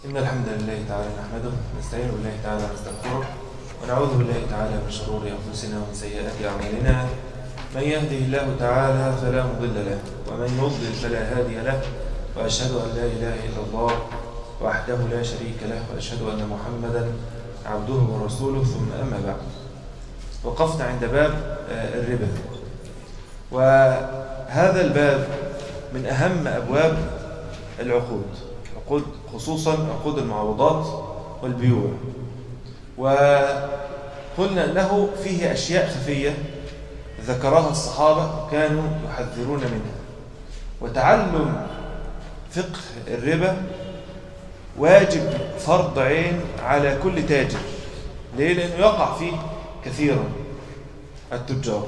إن الحمد لله تعالى نحمده نستعين بالله تعالى ونستغفره ونعوذ بالله تعالى من شرور أنفسنا ومن سيئات أعمالنا من يهده الله تعالى فلا مضل له ومن يضلل فلا هادي له وأشهد أن لا إله إلا الله وحده لا شريك له وأشهد أن محمدا عبده ورسوله ثم أما بعد وقفنا عند باب الربا وهذا الباب من أهم أبواب العقود عقود خصوصا عقود المعوضات والبيوع وقلنا أنه فيه أشياء خفية ذكرها الصحابة كانوا يحذرون منها وتعلم فقه الربا واجب فرض عين على كل تاجر ليه؟ لأنه يقع فيه كثيرا التجار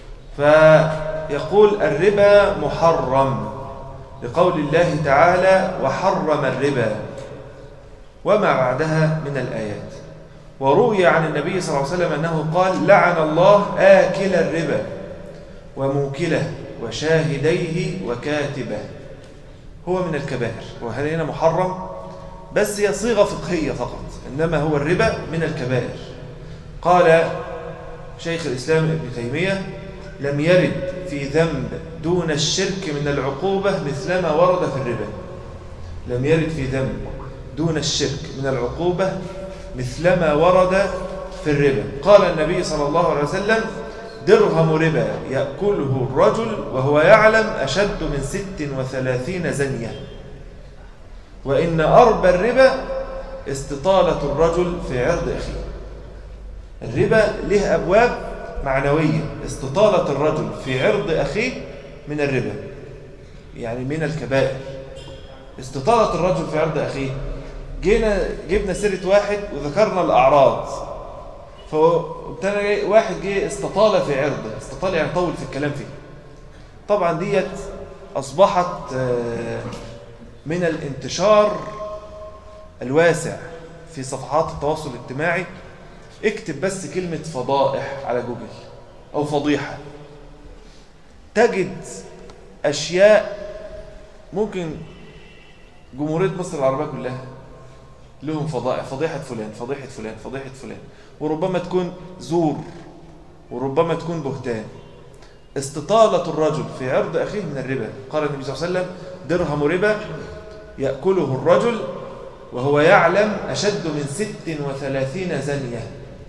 فيقول الربا محرم لقول الله تعالى وحرم الربا وما بعدها من الآيات وروي عن النبي صلى الله عليه وسلم أنه قال لعن الله آكل الربا وموكله وشاهديه وكاتبه هو من الكبائر وهذا هنا محرم بس هي صيغة فقهية فقط إنما هو الربا من الكبائر قال شيخ الإسلام ابن تيمية لم يرد في ذنب دون الشرك من العقوبة مثلما ورد في الربا لم يرد في ذنب دون الشرك من العقوبة مثلما ورد في الربا قال النبي صلى الله عليه وسلم درهم ربا يأكله الرجل وهو يعلم أشد من ست وثلاثين زنية وإن أربى الربا استطالة الرجل في عرض أخيه الربا له أبواب معنوية استطالة الرجل في عرض أخيه من الربا يعني من الكبائر استطالة الرجل في عرض أخيه جينا جبنا سيرة واحد وذكرنا الأعراض فابتنى واحد جه استطال في عرضه استطال يعني طول في الكلام فيه طبعا ديت أصبحت من الانتشار الواسع في صفحات التواصل الاجتماعي اكتب بس كلمة فضائح على جوجل أو فضيحة تجد أشياء ممكن جمهورية مصر العربية كلها لهم فضائح فضيحة فلان فضيحة فلان فضيحة فلان وربما تكون زور وربما تكون بهتان استطالة الرجل في عرض أخيه من الربا قال النبي صلى الله عليه وسلم درهم ربا يأكله الرجل وهو يعلم أشد من ست وثلاثين زنية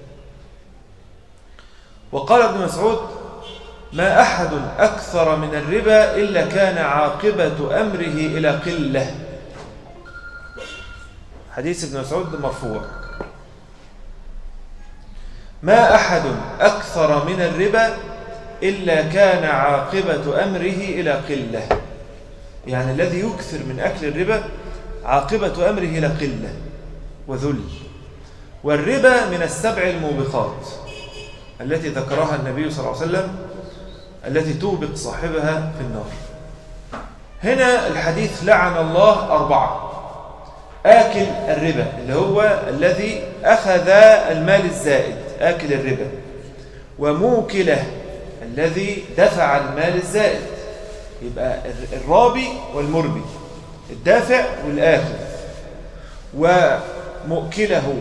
وقال ابن مسعود ما أحد أكثر من الربا إلا كان عاقبة أمره إلى قلة حديث ابن مسعود مرفوع ما أحد أكثر من الربا إلا كان عاقبة أمره إلى قلة يعني الذي يكثر من أكل الربا عاقبة أمره إلى قلة وذل والربا من السبع الموبقات التي ذكرها النبي صلى الله عليه وسلم التي توبق صاحبها في النار هنا الحديث لعن الله أربعة آكل الربا اللي هو الذي أخذ المال الزائد آكل الربا وموكله الذي دفع المال الزائد يبقى الرابي والمربي الدافع والآخذ ومؤكله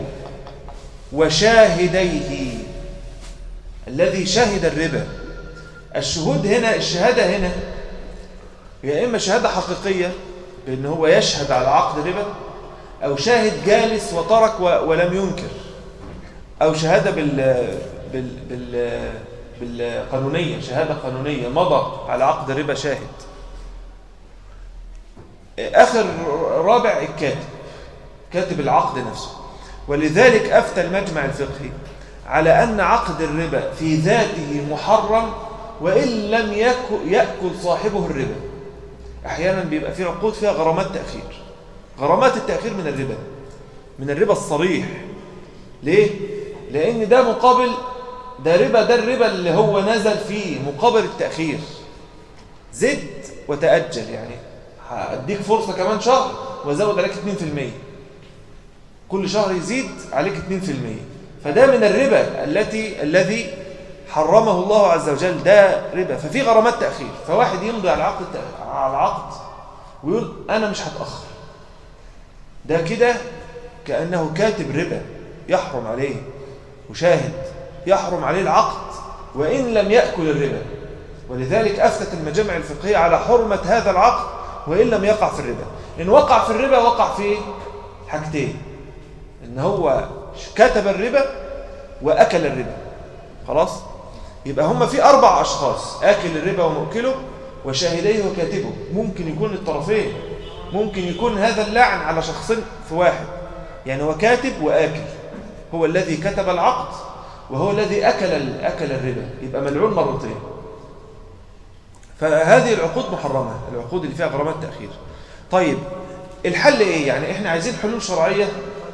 وشاهديه الذي شهد الربا الشهود هنا الشهادة هنا يا إما شهادة حقيقية بأن هو يشهد على عقد ربا أو شاهد جالس وترك ولم ينكر أو شهادة بال بال بال بالقانونية شهادة قانونية مضى على عقد ربا شاهد آخر رابع الكاتب كاتب العقد نفسه ولذلك أفتى المجمع الفقهي على أن عقد الربا في ذاته محرم وإن لم يأكل صاحبه الربا أحيانا بيبقى في عقود فيها غرامات تأخير غرامات التأخير من الربا من الربا الصريح ليه؟ لأن ده مقابل ده ربا ده الربا اللي هو نزل فيه مقابل التأخير زد وتأجل يعني هأديك فرصة كمان شهر وزود عليك 2% كل شهر يزيد عليك 2% فده من الربا التي الذي حرمه الله عز وجل ده ربا ففي غرامات تأخير فواحد يمضي على العقد على العقد ويقول أنا مش هتأخر ده كده كأنه كاتب ربا يحرم عليه وشاهد يحرم عليه العقد وإن لم يأكل الربا ولذلك أفتت المجامع الفقهية على حرمة هذا العقد وإن لم يقع في الربا إن وقع في الربا وقع في حاجتين إن هو كتب الربا وأكل الربا خلاص يبقى هم في أربع أشخاص آكل الربا ومؤكله وشاهديه وكاتبه ممكن يكون الطرفين ممكن يكون هذا اللعن على شخصين في واحد يعني هو كاتب وآكل هو الذي كتب العقد وهو الذي أكل أكل الربا يبقى ملعون مرتين فهذه العقود محرمة العقود اللي فيها غرامات تأخير طيب الحل إيه يعني إحنا عايزين حلول شرعية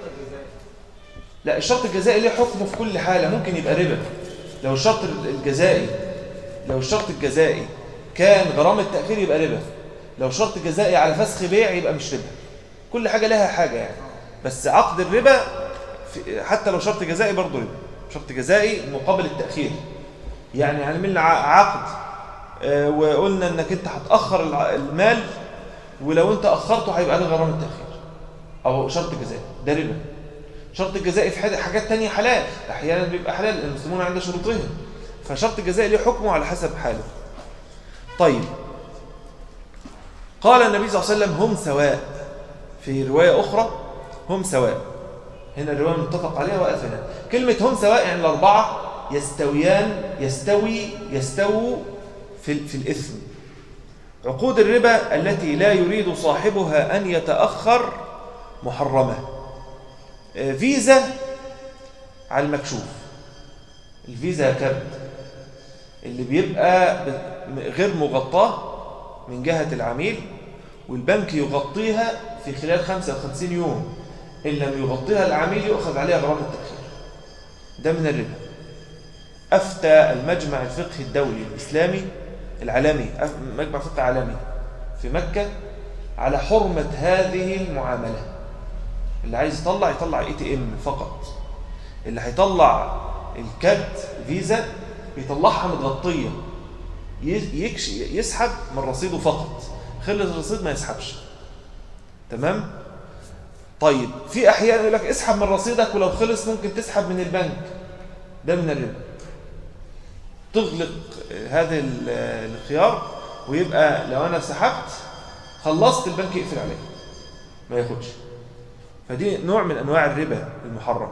لا الشرط الجزائي ليه حكمه في كل حالة ممكن يبقى ربا لو الشرط الجزائي لو الشرط الجزائي كان غرامة تأخير يبقى ربا لو شرط جزائي على فسخ بيع يبقى مش ربا كل حاجة لها حاجة يعني بس عقد الربا حتى لو شرط جزائي برضه ربا شرط جزائي مقابل التأخير يعني عملنا عقد وقلنا انك انت هتأخر المال ولو انت أخرته هيبقى عليه غرامة تأخير أو شرط جزائي ده ربا شرط الجزائي في حاجات تانية حلال أحيانا بيبقى حلال المسلمون عند شروطهم فشرط الجزائي ليه حكمه على حسب حاله طيب قال النبي صلى الله عليه وسلم هم سواء في رواية أخرى هم سواء هنا الرواية متفق عليها وقفنا كلمة هم سواء يعني الأربعة يستويان يستوي يستووا في, في الإثم عقود الربا التي لا يريد صاحبها أن يتأخر محرمة فيزا على المكشوف الفيزا كارد اللي بيبقى غير مغطاه من جهة العميل والبنك يغطيها في خلال 55 يوم إن لم يغطيها العميل يؤخذ عليها غرامة التأخير ده من الربا أفتى المجمع الفقهي الدولي الإسلامي العالمي مجمع فقه عالمي في مكة على حرمة هذه المعاملة اللي عايز يطلع يطلع اي تي ام فقط اللي هيطلع الكارت فيزا يطلعها متغطية يكش يسحب من رصيده فقط خلص الرصيد ما يسحبش تمام طيب في احيان يقول لك اسحب من رصيدك ولو خلص ممكن تسحب من البنك ده من الربا تغلق هذا الخيار ويبقى لو انا سحبت خلصت البنك يقفل عليك ما ياخدش فدي نوع من انواع الربا المحرم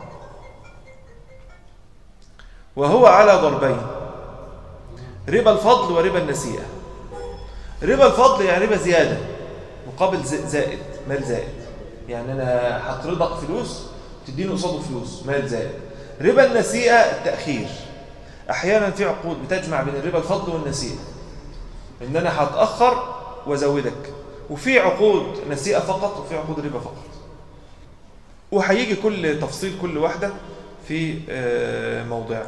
وهو على ضربين ربا الفضل وربا النسيئة ربا الفضل يعني ربا زيادة مقابل زائد مال زائد يعني أنا هقرضك فلوس تديني قصاده فلوس مال زائد ربا النسيئة التأخير أحيانا في عقود بتجمع بين الربا الفضل والنسيئة إن أنا هتأخر وزودك وفي عقود نسيئة فقط وفي عقود ربا فقط وهيجي كل تفصيل كل واحدة في موضعها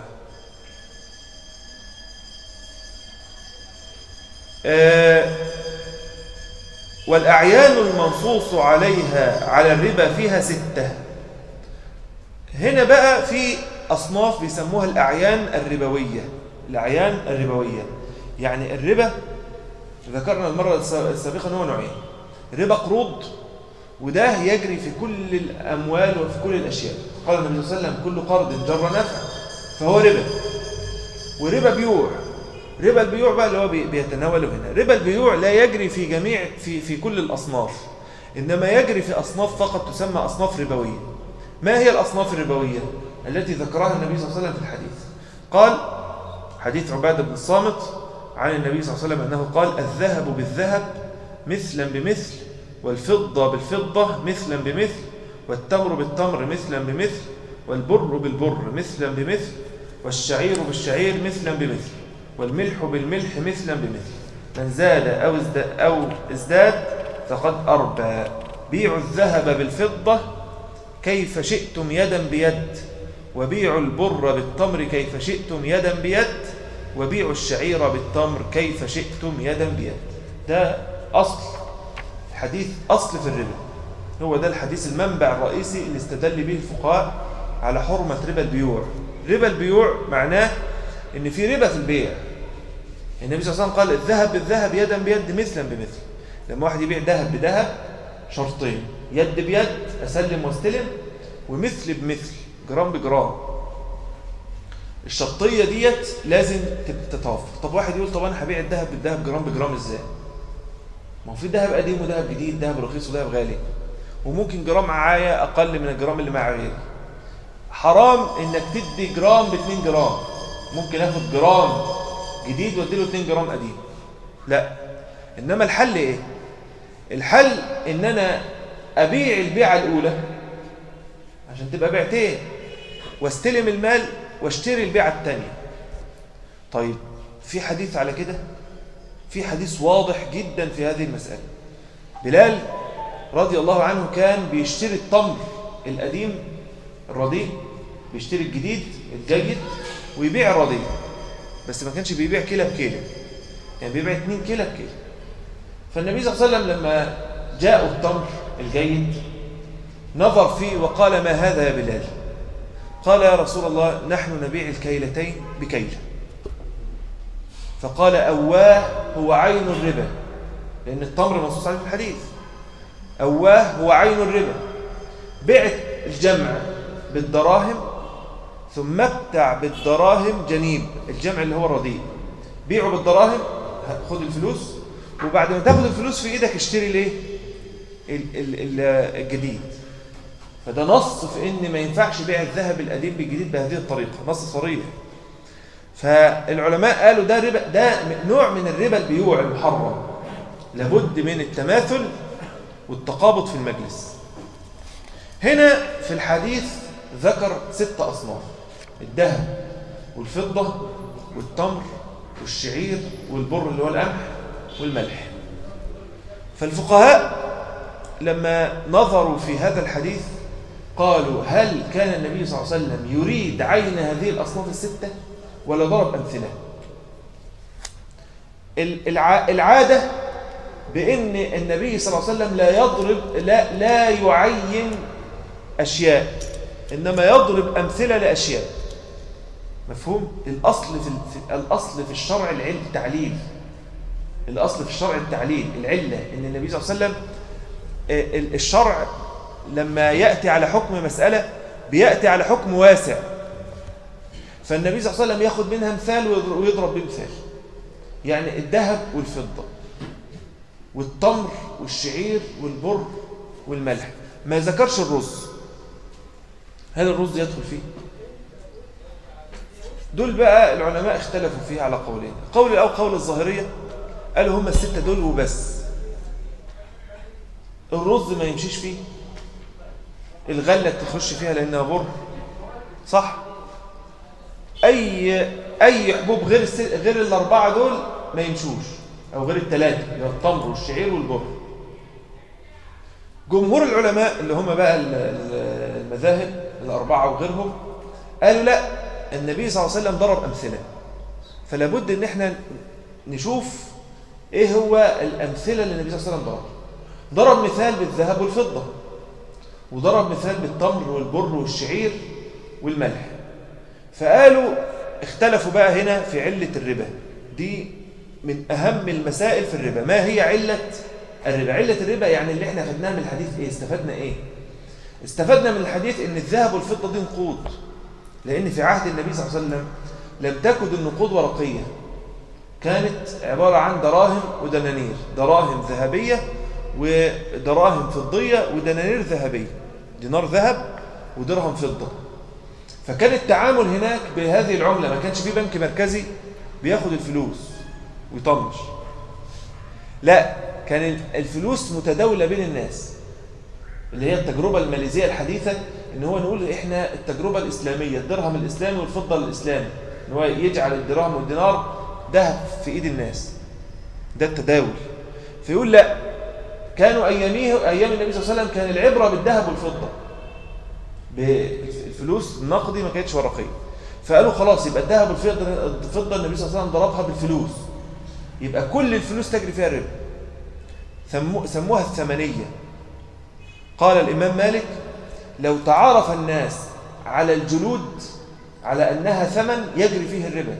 والأعيان المنصوص عليها على الربا فيها ستة هنا بقى في أصناف بيسموها الأعيان الربوية الأعيان الربوية يعني الربا ذكرنا المرة السابقة هو نوعين ربا قروض وده يجري في كل الأموال وفي كل الأشياء قال النبي صلى الله عليه وسلم كل قرض جر نفع فهو ربا وربا بيوع ربا البيوع بقى اللي هو بيتناوله هنا ربا البيوع لا يجري في جميع في في كل الأصناف إنما يجري في أصناف فقط تسمى أصناف ربوية ما هي الأصناف الربوية التي ذكرها النبي صلى الله عليه وسلم في الحديث قال حديث عبادة بن الصامت عن النبي صلى الله عليه وسلم أنه قال الذهب بالذهب مثلا بمثل والفضة بالفضة مثلا بمثل والتمر بالتمر مثلا بمثل والبر بالبر مثلا بمثل والشعير بالشعير مثلا بمثل والملح بالملح مثلا بمثل من زاد أو ازداد, أو ازداد فقد أربى بيعوا الذهب بالفضة كيف شئتم يدا بيد وبيعوا البر بالتمر كيف شئتم يدا بيد وبيعوا الشعير بالتمر كيف شئتم يدا بيد ده أصل الحديث أصل في الربا هو ده الحديث المنبع الرئيسي اللي استدل به الفقهاء على حرمة ربا البيوع ربا البيوع معناه ان في ربا في البيع النبي صلى الله عليه وسلم قال الذهب بالذهب يدا بيد مثلا بمثل لما واحد يبيع ذهب بذهب شرطين يد بيد أسلم واستلم ومثل بمثل جرام بجرام الشرطية ديت لازم تتوافق طب واحد يقول طب أنا هبيع الذهب بالذهب جرام بجرام إزاي ما هو في ذهب قديم وذهب جديد ذهب رخيص وذهب غالي وممكن جرام معايا أقل من الجرام اللي مع غيري حرام إنك تدي جرام ب 2 جرام ممكن آخد جرام جديد واديله 2 جرام قديم لا إنما الحل إيه الحل إن أنا أبيع البيعة الأولى عشان تبقى بيعتين واستلم المال واشتري البيعة الثانية طيب في حديث على كده في حديث واضح جدا في هذه المسألة بلال رضي الله عنه كان بيشتري التمر القديم الرديء بيشتري الجديد الجيد ويبيع الرديء بس ما كانش بيبيع كيلة بكيلة يعني بيبيع 2 كيلة بكيلة فالنبي صلى الله عليه وسلم لما جاءوا التمر الجيد نظر فيه وقال ما هذا يا بلال قال يا رسول الله نحن نبيع الكيلتين بكيلة فقال أواه هو عين الربا لأن التمر منصوص عليه في الحديث أواه هو عين الربا بعت الجمع بالدراهم ثم ابتع بالدراهم جنيب الجمع اللي هو الرديء بيعه بالدراهم خد الفلوس وبعد ما تاخد الفلوس في ايدك اشتري ليه الجديد فده نص في ان ما ينفعش بيع الذهب القديم بالجديد بهذه الطريقه نص صريح فالعلماء قالوا ده ربا ده نوع من الربا البيوع المحرم لابد من التماثل والتقابض في المجلس هنا في الحديث ذكر ست أصناف الذهب والفضة والتمر والشعير والبر اللي هو القمح والملح فالفقهاء لما نظروا في هذا الحديث قالوا هل كان النبي صلى الله عليه وسلم يريد عين هذه الأصناف الستة ولا ضرب أمثلة العادة بأن النبي صلى الله عليه وسلم لا يضرب لا, لا يعين أشياء إنما يضرب أمثلة لأشياء مفهوم؟ الأصل في الأصل في الشرع العلم التعليل الأصل في الشرع التعليل العلة إن النبي صلى الله عليه وسلم الشرع لما يأتي على حكم مسألة بيأتي على حكم واسع فالنبي صلى الله عليه وسلم ياخد منها مثال ويضرب بمثال يعني الذهب والفضة والتمر والشعير والبر والملح ما ذكرش الرز هل الرز يدخل فيه دول بقى العلماء اختلفوا فيه على قولين قول الأول قول الظاهرية قالوا هم الستة دول وبس الرز ما يمشيش فيه الغلة تخش فيها لأنها بر صح أي أي حبوب غير غير الأربعة دول ما يمشوش أو غير الثلاثة التمر والشعير والبر جمهور العلماء اللي هم بقى المذاهب الأربعة وغيرهم قالوا لا النبي صلى الله عليه وسلم ضرب أمثلة فلا بد ان احنا نشوف ايه هو الأمثلة اللي النبي صلى الله عليه وسلم ضرب ضرب مثال بالذهب والفضة وضرب مثال بالتمر والبر والشعير والملح فقالوا اختلفوا بقى هنا في علة الربا دي من أهم المسائل في الربا ما هي علة الربا علة الربا يعني اللي احنا خدناها من الحديث ايه استفدنا ايه استفدنا من الحديث ان الذهب والفضة دي نقود لان في عهد النبي صلى الله عليه وسلم لم تكن النقود ورقية كانت عبارة عن دراهم ودنانير دراهم ذهبية ودراهم فضية ودنانير ذهبية دينار ذهب ودرهم فضة فكان التعامل هناك بهذه العملة ما كانش في بنك مركزي بياخد الفلوس ويطنش لا كان الفلوس متداولة بين الناس اللي هي التجربة الماليزية الحديثة ان هو نقول احنا التجربة الإسلامية الدرهم الإسلامي والفضة الإسلامي ان هو يجعل الدرهم والدينار ذهب في ايد الناس ده التداول فيقول لا كانوا اياميه ايام النبي صلى الله عليه وسلم كان العبره بالذهب والفضه بالفلوس النقدي ما كانتش ورقيه فقالوا خلاص يبقى الذهب والفضه الفضه النبي صلى الله عليه وسلم ضربها بالفلوس يبقى كل الفلوس تجري فيها الربا سموها الثمنيه قال الامام مالك لو تعارف الناس على الجلود على انها ثمن يجري فيه الربا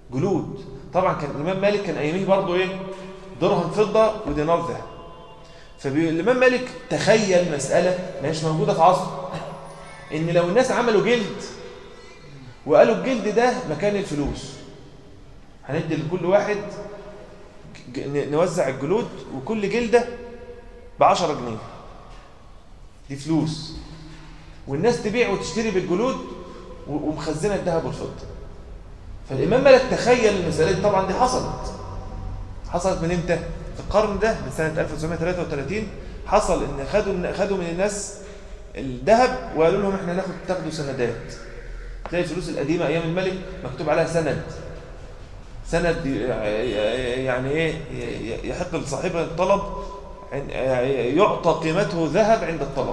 جلود طبعا كان الإمام مالك كان أياميه برضه إيه درهم فضة ودينار ذهب فالإمام مالك تخيل مسألة ما هيش موجودة في عصره إن لو الناس عملوا جلد وقالوا الجلد ده مكان الفلوس هندي لكل واحد ج- ن- نوزع الجلود وكل جلدة بعشرة جنيه دي فلوس والناس تبيع وتشتري بالجلود و- ومخزنة الذهب والفضة فالإمام مالك تخيل المسألة دي طبعا دي حصلت حصلت من امتى؟ في القرن ده من سنة 1933 حصل ان خدوا خدوا من الناس الذهب وقالوا لهم احنا ناخد تاخدوا سندات تلاقي الفلوس القديمة ايام الملك مكتوب عليها سند سند يعني ايه يحق لصاحب الطلب عن- يعطى قيمته ذهب عند الطلب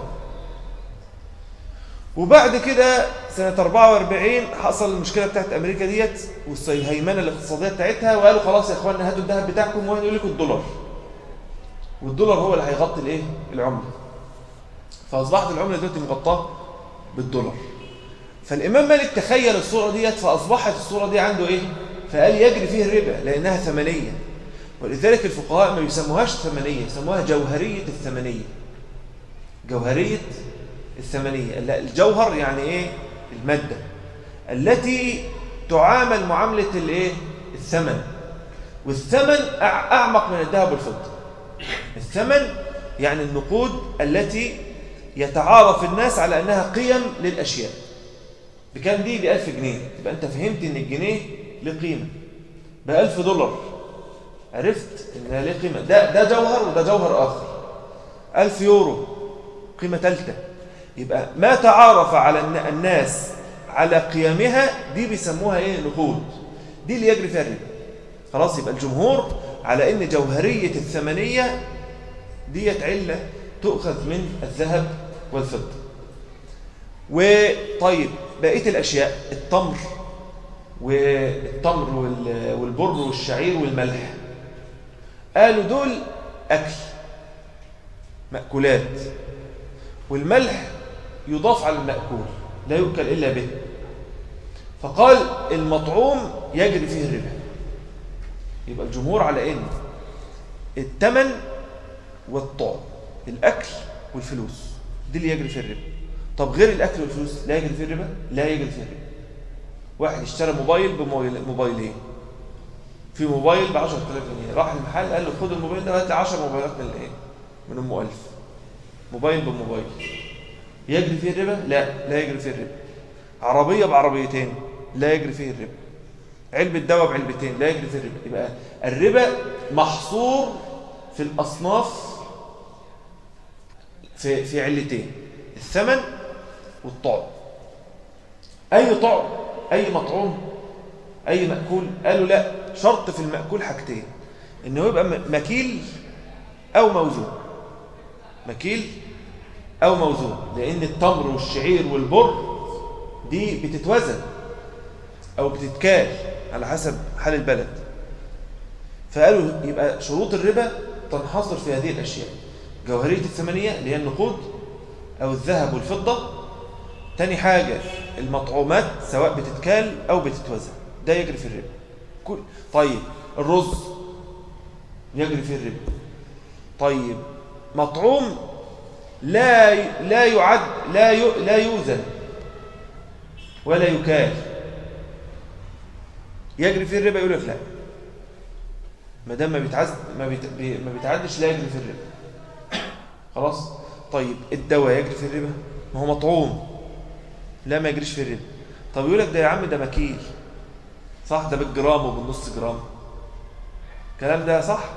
وبعد كده سنة 44 حصل المشكلة بتاعت أمريكا ديت والهيمنة الاقتصادية بتاعتها وقالوا خلاص يا إخواننا هاتوا الذهب بتاعكم وهنقول لكم الدولار والدولار هو اللي هيغطي الإيه؟ العملة فأصبحت العملة دلوقتي مغطاة بالدولار فالإمام مالك تخيل الصورة ديت فأصبحت الصورة دي عنده إيه؟ فقال يجري فيه الربا لأنها ثمنية ولذلك الفقهاء ما يسموهاش ثمنية يسموها جوهرية الثمنية جوهرية الثمنية لا، الجوهر يعني ايه المادة التي تعامل معاملة الايه الثمن والثمن أع- أعمق من الذهب والفضة الثمن يعني النقود التي يتعارف الناس على أنها قيم للأشياء بكام دي بألف جنيه يبقى أنت فهمت أن الجنيه له قيمة بألف دولار عرفت أنها له قيمة ده, ده جوهر وده جوهر آخر ألف يورو قيمة ثالثة يبقى ما تعارف على الن- الناس على قيمها دي بيسموها ايه نقود دي اللي يجري فيها الربا خلاص يبقى الجمهور على ان جوهرية الثمنية ديت علة تؤخذ من الذهب والفضة وطيب بقية الأشياء التمر والتمر وال- والبر والشعير والملح قالوا دول أكل مأكولات والملح يضاف على المأكول لا يؤكل إلا به فقال المطعوم يجري فيه الربا يبقى الجمهور على إن الثمن والطعم الأكل والفلوس دي اللي يجري فيه الربا طب غير الأكل والفلوس لا يجري فيه الربا لا يجري فيه الربا واحد اشترى موبايل بموبايلين في موبايل ب 10000 جنيه راح المحل قال له خد الموبايل ده هات لي 10 موبايلات من الايه من ام 1000 موبايل بموبايل يجري فيه الربا لا لا يجري فيه الربا عربية بعربيتين لا يجري فيه الربا علبة دواء بعلبتين لا يجري فيه الربا يبقى الربا محصور في الأصناف في في علتين الثمن والطعم أي طعم أي مطعوم أي مأكول قالوا لا شرط في المأكول حاجتين إنه يبقى م- مكيل أو موزون مكيل أو موزون لأن التمر والشعير والبر دي بتتوزن أو بتتكال على حسب حال البلد فقالوا يبقى شروط الربا تنحصر في هذه الأشياء جوهرية الثمانية اللي هي النقود أو الذهب والفضة تاني حاجة المطعومات سواء بتتكال أو بتتوزن ده يجري في الربا كل طيب الرز يجري في الربا طيب مطعوم لا لا يعد لا ي- لا يوزن ولا يكال يجري فيه الربا يقول لك لا ما دام ما بيتعز ما, بيت... بي- ما بيتعدش لا يجري في الربا خلاص طيب الدواء يجري في الربا ما هو مطعوم لا ما يجريش في الربا طب يقول لك ده يا عم ده مكيل صح ده بالجرام وبالنص جرام الكلام ده صح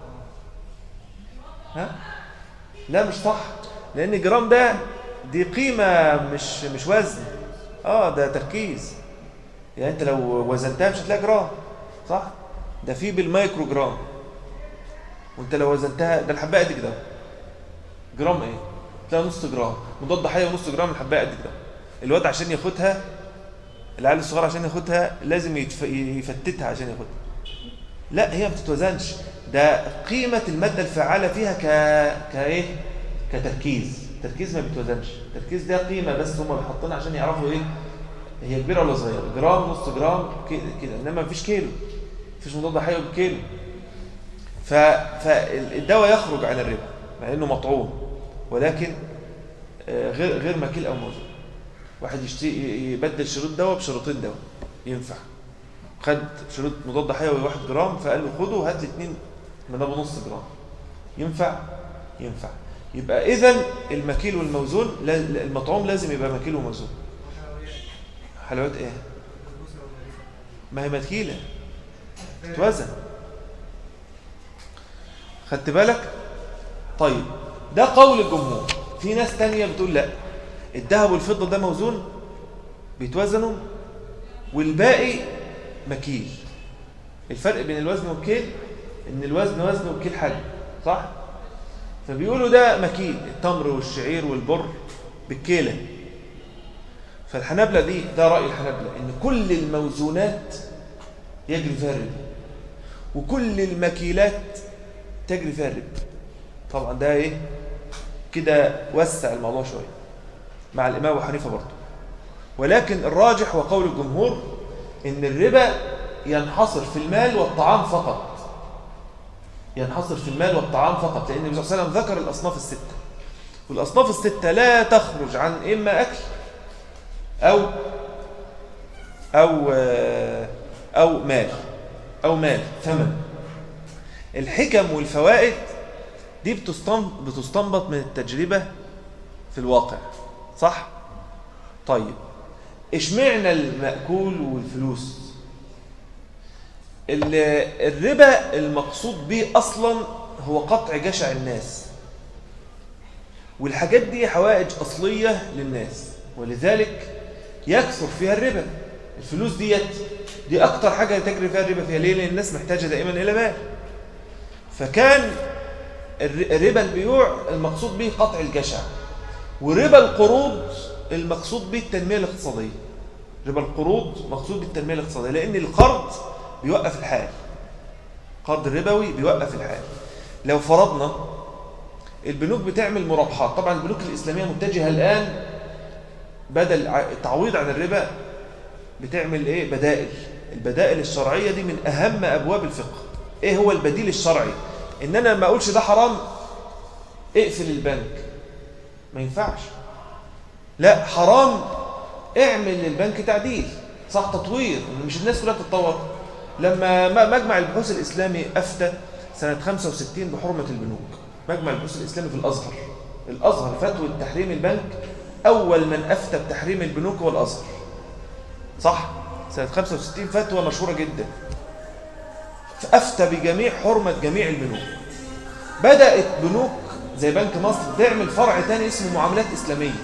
ها لا مش صح لان الجرام ده دي قيمه مش مش وزن اه ده تركيز يعني انت لو وزنتها مش هتلاقي جرام صح ده في بالمايكرو جرام وانت لو وزنتها ده الحبايه قد كده جرام ايه تلاقي نص جرام مضاد حيوي ونص جرام الحبايه قد كده الواد عشان ياخدها العيال الصغير عشان ياخدها لازم يتف... يفتتها عشان ياخدها لا هي ما بتتوزنش ده قيمة المادة الفعالة فيها ك... كايه كتركيز تركيز ما بيتوزنش التركيز ده قيمة بس هم بيحطونها عشان يعرفوا ايه هي كبيرة ولا صغيرة جرام نص جرام كده كده انما مفيش كيلو مفيش مضاد حيوي بكيلو ف... فالدواء يخرج عن الربا مع انه مطعوم ولكن آه، غير غير مكيل او موزون واحد يشتري يبدل شروط دواء بشروطين دواء ينفع خد شروط مضاد حيوي 1 جرام فقال له خده وهات لي 2 من ابو نص جرام ينفع ينفع يبقى اذا المكيل والموزون المطعوم لازم يبقى مكيل وموزون حلويات ايه ما هي مكيله توزن خدت بالك طيب ده قول الجمهور في ناس تانية بتقول لا الذهب والفضة ده موزون بيتوزنوا والباقي مكيل الفرق بين الوزن والكيل ان الوزن وزن والكيل حجم صح فبيقولوا ده مكيل التمر والشعير والبر بالكيلة فالحنابلة دي ده رأي الحنابلة ان كل الموزونات يجري فيها الربا وكل المكيلات تجري فيها الربا طبعا ده ايه كده وسع الموضوع شويه مع الامام ابو حنيفه برضه ولكن الراجح وقول الجمهور ان الربا ينحصر في المال والطعام فقط ينحصر في المال والطعام فقط لان النبي صلى الله عليه وسلم ذكر الاصناف السته والاصناف السته لا تخرج عن اما اكل او او او مال او مال ثمن الحكم والفوائد دي بتستنبط من التجربة في الواقع صح؟ طيب اشمعنا المأكول والفلوس الربا المقصود به أصلا هو قطع جشع الناس والحاجات دي حوائج أصلية للناس ولذلك يكثر فيها الربا الفلوس ديت دي أكتر حاجة تجري فيها الربا فيها ليه؟ لأن الناس محتاجة دائما إلى مال فكان ربا البيوع المقصود به قطع الجشع وربا القروض المقصود به التنمية الاقتصادية ربا القروض مقصود بالتنمية الاقتصادية لأن القرض بيوقف الحال قرض الربوي بيوقف الحال لو فرضنا البنوك بتعمل مرابحات طبعا البنوك الإسلامية متجهة الآن بدل التعويض عن الربا بتعمل ايه بدائل البدائل الشرعية دي من أهم أبواب الفقه ايه هو البديل الشرعي ان انا ما اقولش ده حرام اقفل البنك ما ينفعش لا حرام اعمل للبنك تعديل صح تطوير مش الناس كلها تتطور لما مجمع البحوث الاسلامي افتى سنه 65 بحرمه البنوك مجمع البحوث الاسلامي في الازهر الازهر فتوى تحريم البنك اول من افتى بتحريم البنوك هو الازهر صح سنه 65 فتوى مشهوره جدا فأفتى بجميع حرمة جميع البنوك بدأت بنوك زي بنك مصر تعمل فرع تاني اسمه معاملات إسلامية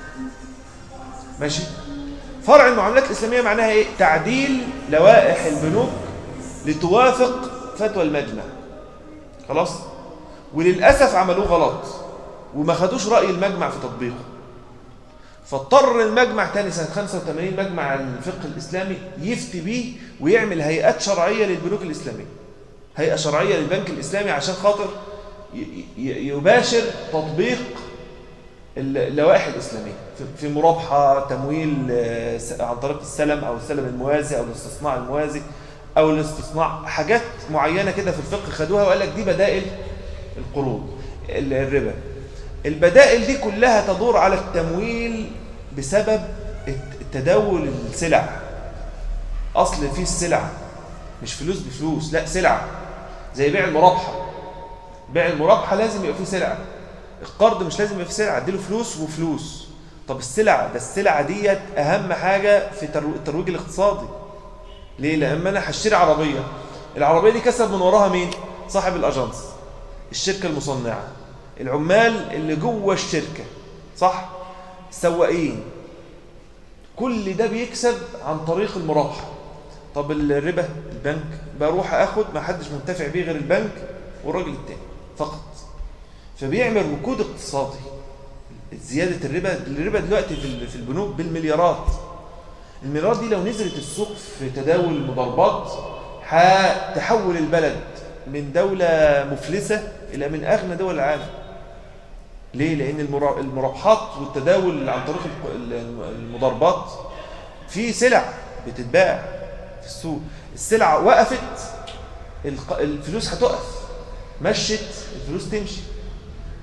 ماشي فرع المعاملات الإسلامية معناها إيه؟ تعديل لوائح البنوك لتوافق فتوى المجمع خلاص وللأسف عملوه غلط وما خدوش رأي المجمع في تطبيقه فاضطر المجمع تاني سنة 85 مجمع الفقه الإسلامي يفتي بيه ويعمل هيئات شرعية للبنوك الإسلامية هيئة شرعية للبنك الإسلامي عشان خاطر يباشر تطبيق اللوائح الإسلامية في مرابحة تمويل آه، عن طريق السلم أو السلم الموازي أو الاستصناع الموازي أو الاستصناع حاجات معينة كده في الفقه خدوها وقال لك دي بدائل القروض الربا البدائل دي كلها تدور على التمويل بسبب تداول السلع أصل فيه السلع مش فلوس بفلوس لا سلع زي بيع المرابحة بيع المرابحة لازم يبقى فيه سلع القرض مش لازم يبقى فيه سلع اديله فلوس وفلوس طب السلع ده السلع ديت أهم حاجة في الترويج الاقتصادي ليه؟ لأما أنا هشتري عربية العربية دي كسب من وراها مين؟ صاحب الأجانس الشركة المصنعة العمال اللي جوه الشركة صح؟ السواقين كل ده بيكسب عن طريق المرابحة طب الربا البنك بروح اخد ما حدش منتفع بيه غير البنك والراجل التاني فقط فبيعمل ركود اقتصادي زيادة الربا الربا دلوقتي في البنوك بالمليارات المليارات دي لو نزلت السوق في تداول المضاربات هتحول البلد من دولة مفلسة إلى من أغنى دول العالم ليه؟ لأن المرابحات والتداول عن طريق المضاربات في سلع بتتباع في السوق السلع وقفت الفلوس هتقف مشت الفلوس تمشي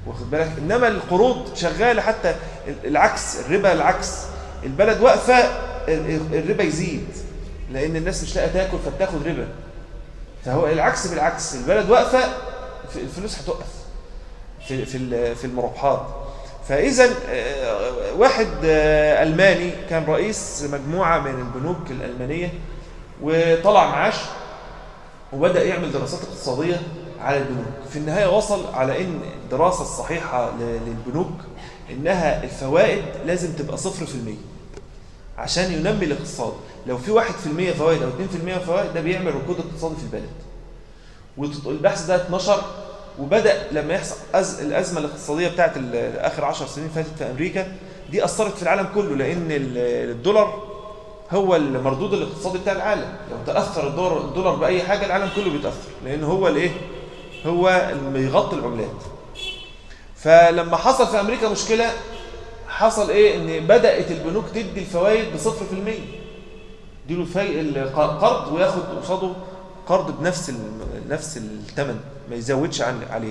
واخد بالك انما القروض شغاله حتى العكس الربا العكس البلد واقفه الربا يزيد لان الناس مش لاقيه تاكل فبتاخد ربا فهو العكس بالعكس البلد واقفه الفلوس هتوقف في في في المرابحات فاذا آه، واحد آه، الماني كان رئيس مجموعه من البنوك الالمانيه وطلع معاش وبدا يعمل دراسات اقتصاديه على البنوك في النهايه وصل على ان الدراسه الصحيحه للبنوك انها الفوائد لازم تبقى 0% عشان ينمي الاقتصاد لو في 1% فوائد او 2% فوائد ده بيعمل ركود اقتصادي في البلد والبحث ده اتنشر وبدأ لما يحصل أز... الأزمة الاقتصادية بتاعت آخر 10 سنين فاتت في أمريكا دي أثرت في العالم كله لأن الدولار هو المردود الاقتصادي بتاع العالم لو تأثر الدولار, الدولار بأي حاجة العالم كله بيتأثر لأن هو الإيه هو اللي بيغطي العملات فلما حصل في أمريكا مشكلة حصل إيه إن بدأت البنوك تدي الفوائد بصفر في المية يديله القرض وياخد قصاده قرض بنفس نفس الثمن ما يزودش عن عليه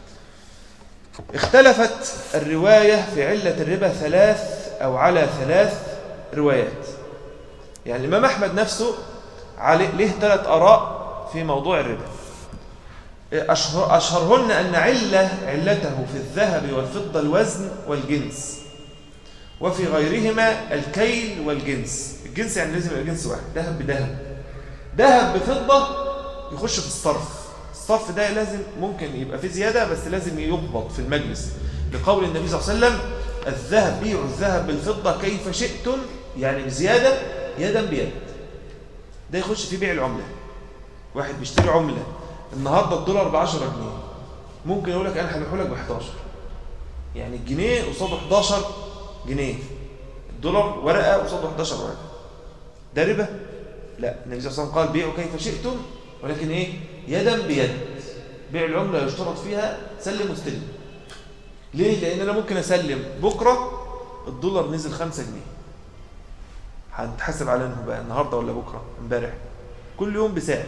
اختلفت الرواية في علة الربا ثلاث أو على ثلاث روايات يعني الإمام أحمد نفسه عليه له ثلاث آراء في موضوع الربا أشهر أشهرهن أن علة علته في الذهب والفضة الوزن والجنس وفي غيرهما الكيل والجنس الجنس يعني لازم يبقى جنس واحد ذهب بذهب ذهب بفضة يخش في الصرف الصرف ده لازم ممكن يبقى فيه زيادة بس لازم يقبض في المجلس لقول النبي صلى الله عليه وسلم الذهب بيعوا الذهب بالفضة كيف شئتم يعني بزيادة يدا بيد ده يخش في بيع العملة واحد بيشتري عملة النهاردة الدولار ب 10 جنيه ممكن يقول لك أنا هبيعه لك ب 11 يعني الجنيه قصاده 11 جنيه الدولار ورقة قصاده 11 ورقة ده ربا لا النبي صلى الله عليه وسلم قال بيعوا كيف شئتم ولكن ايه يدا بيد بيع العملة يشترط فيها سلم واستلم ليه لان انا ممكن اسلم بكرة الدولار نزل 5 جنيه هنتحسب على انه بقى النهارده ولا بكره امبارح كل يوم بسعر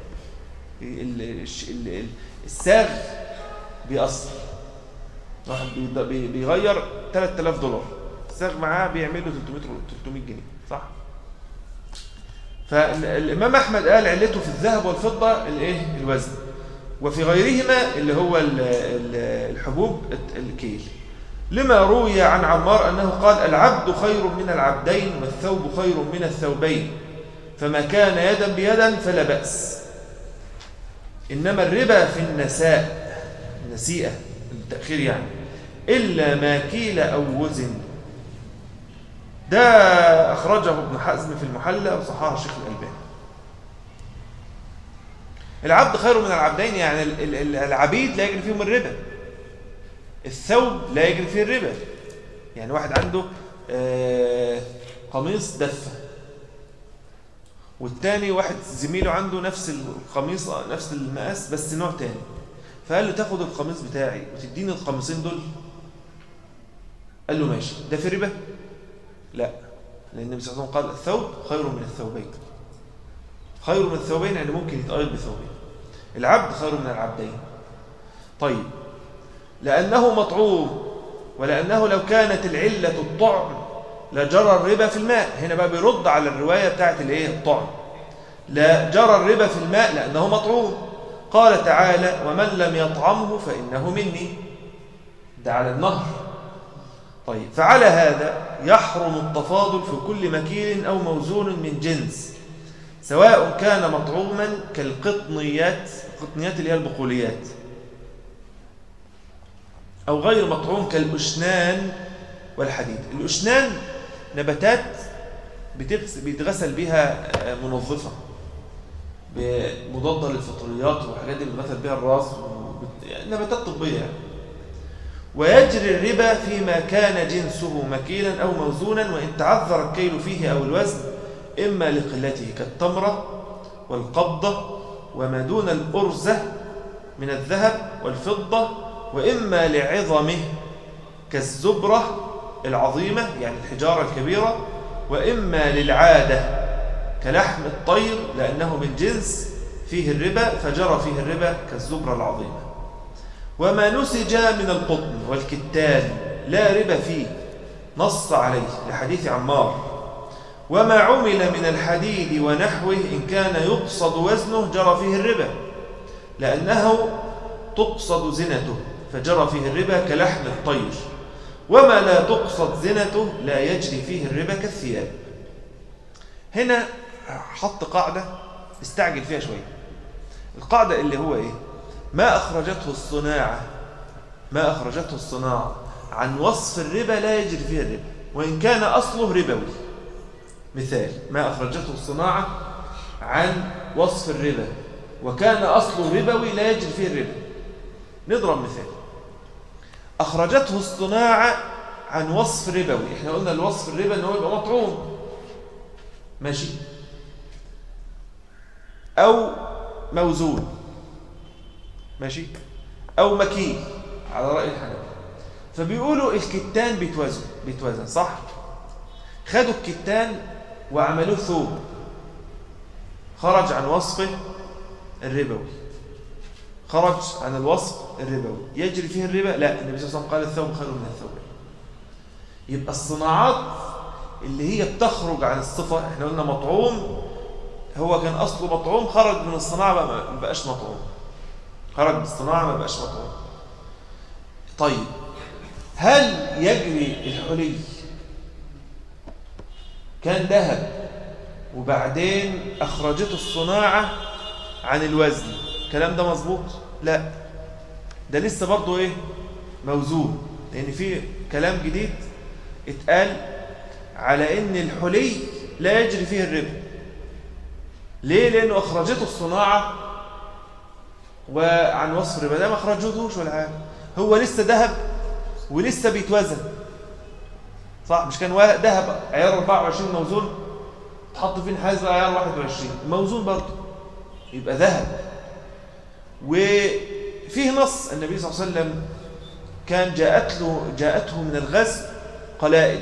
الساغ بيأثر واحد بيغير 3000 دولار الساغ معاه بيعمل له 300 300 جنيه صح فالإمام أحمد قال علته في الذهب والفضة الايه الوزن وفي غيرهما اللي هو الحبوب الكيل لما روي عن عمار أنه قال العبد خير من العبدين والثوب خير من الثوبين فما كان يدا بيدا فلا بأس إنما الربا في النساء النسيئة التأخير يعني إلا ما كيل أو وزن ده أخرجه ابن حزم في المحلى وصححه الشيخ الألباني العبد خير من العبدين يعني العبيد لا يجري فيهم الربا الثوب لا يجري فيه الربا يعني واحد عنده آه، قميص دفة والتاني واحد زميله عنده نفس القميص نفس المقاس بس نوع تاني فقال له تاخد القميص بتاعي وتديني القميصين دول قال له ماشي ده في ربا لا لأن النبي صلى الله عليه وسلم قال الثوب خير من الثوبين خير من الثوبين يعني ممكن يتقيد بثوبين العبد خير من العبدين طيب لأنه مطعوم ولأنه لو كانت العلة الطعم لجرى الربا في الماء هنا بقى بيرد على الرواية بتاعت الايه الطعم لا جرى الربا في الماء لأنه مطعوم قال تعالى ومن لم يطعمه فإنه مني ده على النهر طيب فعلى هذا يحرم التفاضل في كل مكيل أو موزون من جنس سواء كان مطعوما كالقطنيات القطنيات اللي هي البقوليات أو غير مطعوم كالأشنان والحديد الأشنان نباتات بيتغسل بها آه، منظفة مضادة للفطريات والحاجات اللي بيتغسل بها الراس يعني نباتات طبية يعني. ويجري الربا فيما كان جنسه مكيلا أو موزونا وإن تعذر الكيل فيه أو الوزن إما لقلته كالتمرة والقبضة وما دون الأرزة من الذهب والفضة وإما لعظمه كالزبرة العظيمة يعني الحجارة الكبيرة وإما للعادة كلحم الطير لأنه من جنس فيه الربا فجرى فيه الربا كالزبرة العظيمة وما نسج من القطن والكتان لا ربا فيه نص عليه لحديث عمار وما عمل من الحديد ونحوه إن كان يقصد وزنه جرى فيه الربا لأنه تقصد زنته فجرى فيه الربا كلحم الطير وما لا تقصد زنته لا يجري فيه الربا كالثياب هنا حط قاعدة استعجل فيها شوية القاعدة اللي هو إيه ما أخرجته الصناعة ما أخرجته الصناعة عن وصف الربا لا يجري فيها الربا وإن كان أصله ربوي مثال ما أخرجته الصناعة عن وصف الربا وكان أصله ربوي لا يجري فيه الربا نضرب مثال أخرجته الصناعة عن وصف ربوي إحنا قلنا الوصف الربا أنه يبقى مطعوم ماشي أو موزون ماشي أو مكيل على رأي الحنابلة فبيقولوا الكتان بيتوزن بيتوزن صح خدوا الكتان وعملوه ثوب خرج عن وصفه الربوي خرج عن الوصف الربوي يجري فيه الربا لا النبي صلى الله عليه وسلم قال الثوب خير من الثوب يبقى الصناعات اللي هي بتخرج عن الصفة احنا قلنا مطعوم هو كان أصله مطعوم خرج من الصناعة ما بقاش مطعوم خرج من الصناعة ما بقاش مطعوم طيب هل يجري الحلي كان ذهب وبعدين أخرجته الصناعة عن الوزن الكلام ده مظبوط لا ده لسه برضه ايه موزون لان في كلام جديد اتقال على ان الحلي لا يجري فيه الربا ليه لانه اخرجته الصناعه وعن وصف الربا ده ما اخرجتوش ولا حاجه هو لسه ذهب ولسه بيتوزن صح مش كان ذهب عيار 24 موزون تحط فيه نحاس عيار 21 موزون برضه يبقى ذهب وفيه نص النبي صلى الله عليه وسلم كان جاءت له جاءته من الغزو قلائد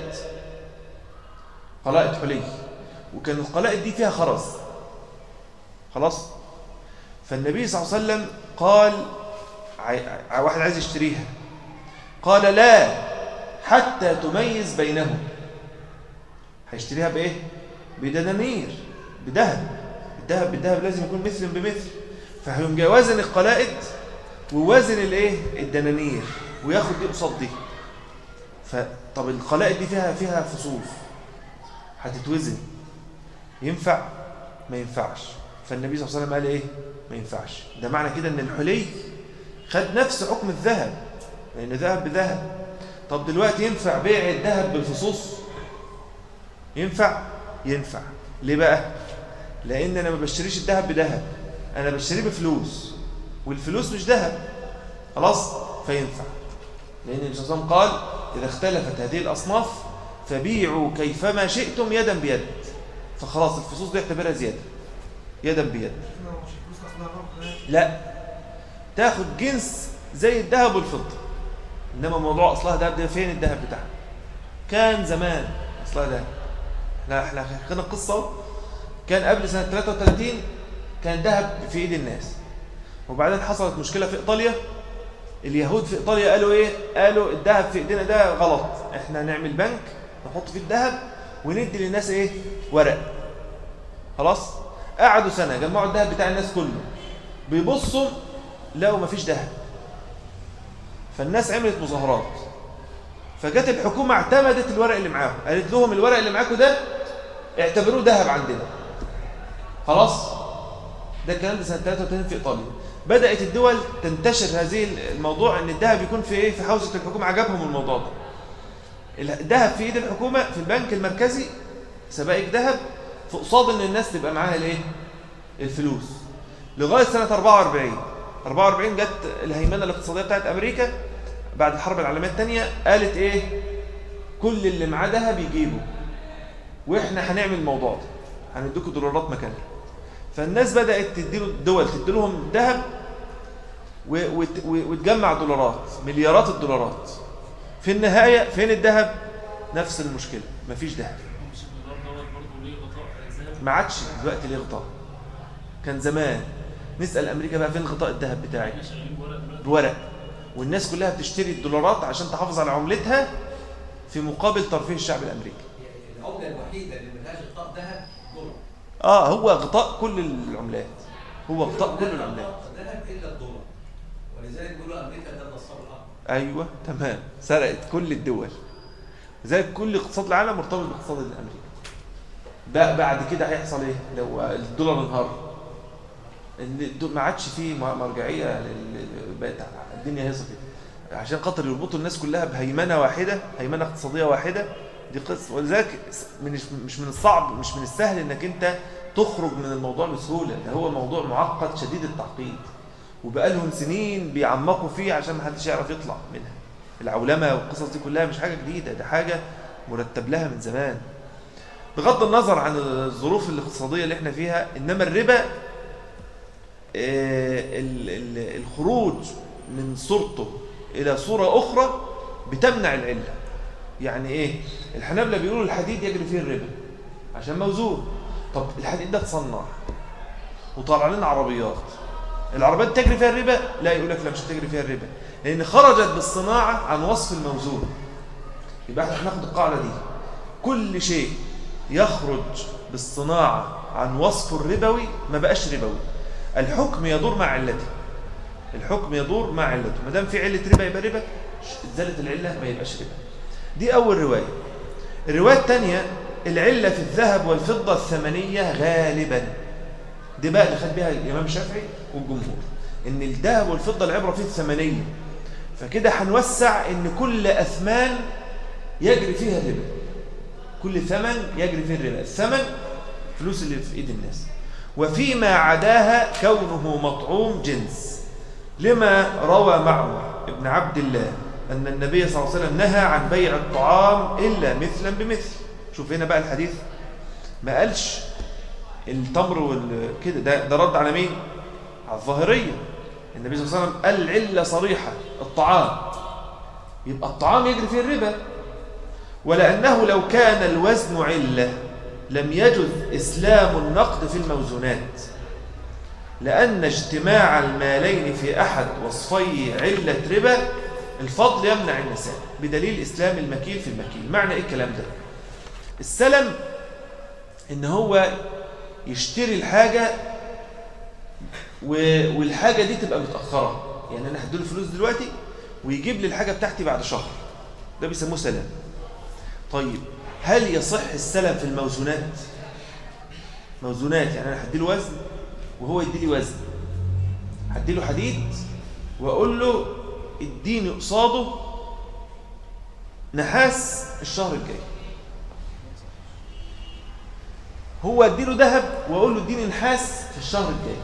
قلائد حلي وكان القلائد دي فيها خرز خلاص فالنبي صلى الله عليه وسلم قال واحد عايز يشتريها قال لا حتى تميز بينهم هيشتريها بايه بدنانير بذهب الذهب بالذهب لازم يكون مثل بمثل فهيقوم جاي وازن القلائد ووازن الايه الدنانير وياخد دي قصاد دي فطب القلائد دي فيها فيها فصوص هتتوزن ينفع ما ينفعش فالنبي صلى الله عليه وسلم قال ايه ما ينفعش ده معنى كده ان الحلي خد نفس حكم الذهب لان ذهب بذهب طب دلوقتي ينفع بيع الذهب بالفصوص ينفع ينفع ليه بقى لان انا ما بشتريش الذهب بذهب انا بشتريه بفلوس والفلوس مش ذهب خلاص فينفع لان النبي صلى الله عليه وسلم قال اذا اختلفت هذه الاصناف فبيعوا كيفما شئتم يدا بيد فخلاص الفصوص دي اعتبرها زياده يدا بيد لا تاخد جنس زي الذهب والفضه انما موضوع اصلها ذهب ده فين الذهب بتاعها كان زمان اصلها ذهب لا احنا حكينا القصه كان قبل سنه 33 كان ذهب في ايد الناس وبعدين حصلت مشكله في ايطاليا اليهود في ايطاليا قالوا ايه قالوا الذهب في ايدينا ده غلط احنا نعمل بنك نحط فيه الذهب وندي للناس ايه ورق خلاص قعدوا سنه جمعوا الذهب بتاع الناس كله بيبصوا لقوا مفيش ذهب فالناس عملت مظاهرات فجت الحكومه اعتمدت الورق اللي معاهم قالت لهم الورق اللي معاكم ده اعتبروه ذهب عندنا خلاص ده الكلام ده سنه 33 في ايطاليا بدات الدول تنتشر هذه الموضوع ان الذهب يكون في ايه في حوزه الحكومه عجبهم الموضوع ده الذهب في ايد الحكومه في البنك المركزي سبائك ذهب في قصاد ان الناس تبقى معاها الايه الفلوس لغايه سنه 44 44 جت الهيمنه الاقتصاديه بتاعت امريكا بعد الحرب العالميه الثانيه قالت ايه كل اللي معاه ذهب يجيبه واحنا هنعمل الموضوع ده هنديكم دولارات مكانها فالناس بدات تديله الدول تدي لهم ذهب وتجمع دولارات مليارات الدولارات في النهايه فين الذهب نفس المشكله مفيش ذهب ما عادش دلوقتي ليه غطاء كان زمان نسال امريكا بقى فين غطاء الذهب بتاعي بورق والناس كلها بتشتري الدولارات عشان تحافظ على عملتها في مقابل ترفيه الشعب الامريكي العمله الوحيده اللي ملهاش غطاء ذهب دولار اه هو غطاء كل العملات هو غطاء كل العملات ذهب الا الدولار ولذلك بيقولوا امريكا ده النصاب الاحمر ايوه تمام سرقت كل الدول لذلك كل اقتصاد العالم مرتبط باقتصاد الامريكي بقى بعد كده هيحصل ايه لو الدولار انهار ان الدو- ما عادش فيه م- مرجعيه لل- بقت الدنيا هيصه كده عشان خاطر يربطوا الناس كلها بهيمنه واحده هيمنه اقتصاديه واحده دي قصه ولذلك من مش من الصعب مش من السهل انك انت تخرج من الموضوع بسهوله ده هو موضوع معقد شديد التعقيد وبقالهم سنين بيعمقوا فيه عشان ما حدش يعرف يطلع منها العولمه والقصص دي كلها مش حاجه جديده ده حاجه مرتب لها من زمان بغض النظر عن الظروف الاقتصاديه اللي احنا فيها انما الربا آه، ال- ال- الخروج من صورته الى صوره اخرى بتمنع العله يعني ايه الحنابلة بيقولوا الحديد يجري فيه الربا عشان موزون طب الحديد ده اتصنع وطلع لنا عربيات العربيات تجري فيها الربا لا يقول لك لا مش هتجري فيها الربا لان خرجت بالصناعه عن وصف الموزون يبقى احنا هناخد القاعده دي كل شيء يخرج بالصناعه عن وصفه الربوي ما بقاش ربوي الحكم يدور مع علته الحكم يدور مع علته ما دام في عله ربا يبقى ربا ازاله العله ما يبقاش ربا دي اول روايه الروايه الثانيه العله في الذهب والفضه الثمنيه غالبا دي بقى اللي خد بيها الامام الشافعي والجمهور ان الذهب والفضه العبره فيه الثمنيه فكده هنوسع ان كل اثمان يجري فيها الربا كل ثمن يجري فيه الربا الثمن فلوس اللي في ايد الناس وفيما عداها كونه مطعوم جنس لما روى معمر ابن عبد الله أن النبي صلى الله عليه وسلم نهى عن بيع الطعام إلا مثلا بمثل شوف هنا بقى الحديث ما قالش التمر والكده ده, ده رد على مين على الظاهرية النبي صلى الله عليه وسلم قال العلة صريحة الطعام يبقى الطعام يجري فيه الربا ولأنه لو كان الوزن علة لم يجز إسلام النقد في الموزونات لأن اجتماع المالين في أحد وصفي علة ربا الفضل يمنع النساء بدليل إسلام المكيل في المكيل معنى إيه الكلام ده السلم إن هو يشتري الحاجة و- والحاجة دي تبقى متأخرة يعني أنا هديله فلوس دلوقتي ويجيب لي الحاجة بتاعتي بعد شهر ده بيسموه سلم طيب هل يصح السلم في الموزونات موزونات يعني أنا هديله وزن وهو يديلي وزن هديله حديد وأقول له اديني قصاده نحاس الشهر الجاي هو اديله ذهب واقول له اديني نحاس في الشهر الجاي